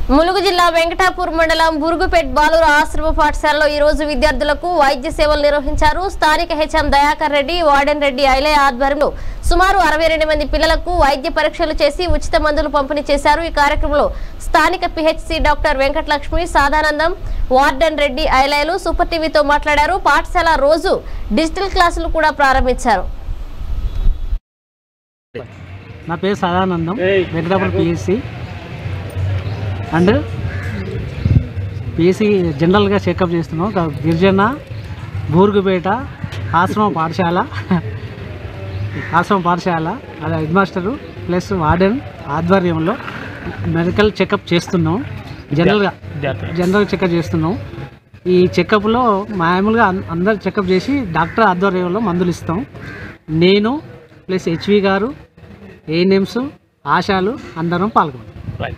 ములుగు జిల్లా వెంకటాపూర్ మండలం బురుగుపేట్ బాలుర ఆశ్రమ పాఠశాలలో ఈ రోజు విద్యార్థులకు వైద్య సేవలు నిర్వహించారు స్థానిక హెచ్ఎం దయాకర్ రెడ్డి వార్డెన్ రెడ్డి ఐలయ ఆధ్వర్యంలో సుమారు అరవై రెండు మంది పిల్లలకు వైద్య పరీక్షలు చేసి ఉచిత మందులు పంపిణీ చేశారు ఈ కార్యక్రమంలో స్థానిక PHC doctor Venkatalakshmi Sadanandam warden Reddy ఐలయలు సూపర్ టీవీతో మాట్లాడారు పాఠశాల రోజు డిజిటల్ క్లాసులు కూడా ప్రారంభించారు నా పేరు Sadanandam Venkatapuram PSC and PSC జనరల్గా చెకప్ చేస్తున్నాం ఒక గిరిజన బూరుగుపేట ఆశ్రమ పాఠశాల ఆశ్రమ పాఠశాల అది హెడ్ మాస్టరు ప్లస్ వార్డెన్ ఆధ్వర్యంలో మెడికల్ చెకప్ చేస్తున్నాం జనరల్గా జనరల్ చెకప్ చేస్తున్నాం ఈ చెకప్లో మామూలుగా అన్- అందరు చెకప్ చేసి డాక్టర్ ఆధ్వర్యంలో మందులు ఇస్తాం నేను ప్లస్ హెచ్వి గారు ఏఎన్ఎమ్స్ ఆశాలు అందరం పాల్గొన్నాం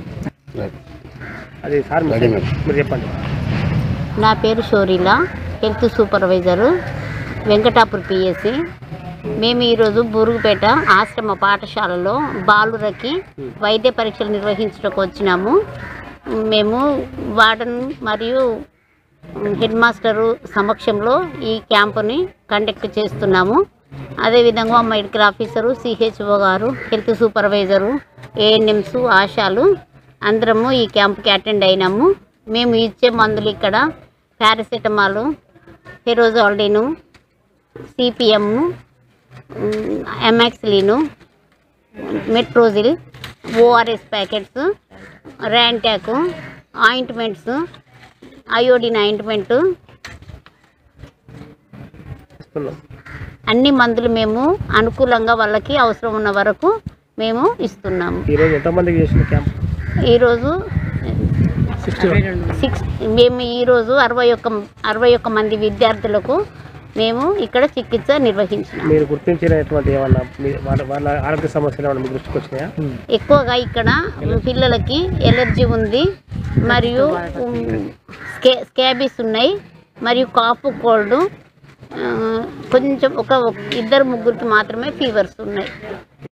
అది సార్ మీరు మీరు చెప్పండి నా పేరు Shorila health supervisor Venkatapur PSC మేము ఈరోజు బురుగుపేట ఆశ్రమ పాఠశాలలో బాలురకి వైద్య పరీక్షలు నిర్వహించడానికి వచ్చినాము మేము వార్డన్ మరియు హెడ్ మాస్టరు సమక్షంలో ఈ క్యాంపుని కండక్ట్ చేస్తున్నాము అదేవిధంగా మెడికల్ ఆఫీసరు సిహెచ్ఓ గారు హెల్త్ సూపర్వైజరు ఏఎన్ఎంస్ ఆశాలు అందరము ఈ క్యాంప్కి అటెండ్ అయినాము మేము ఇచ్చే మందులు ఇక్కడ పారాసిటమాల్ హెరోజాల్డీను CPM amoxicillin Metrogyl ORS packets Rantac ointments iodine ointment ఇస్తున్నాం అన్ని మందులు మేము అనుకూలంగా వాళ్ళకి అవసరం ఉన్న వరకు మేము ఇస్తున్నాము ఈరోజు ఎంతమందికి చేసిన క్యాంప్ ఈరోజు సిక్స్ మేము ఈరోజు అరవై ఒక్క అరవై ఒక్క మంది విద్యార్థులకు మేము ఇక్కడ చికిత్స నిర్వహించినాం మీరు గుర్తించినటువంటి ఏమన్నా మీ- వాళ్ళ వాళ్ళ ఆరోగ్య సమస్యలు ఏమన్నా మీ దృష్టికి వచ్చినాయా ఎక్కువగా ఇక్కడ పిల్లలకి ఎలర్జీ ఉంది మరియు ఉమ్, స్కే స్కాబీస్ ఉన్నాయి మరియు కాఫ్ కోల్డ్ కొంచెం ఒక ఇద్దరు ముగ్గురికి మాత్రమే ఫీవర్స్ ఉన్నాయి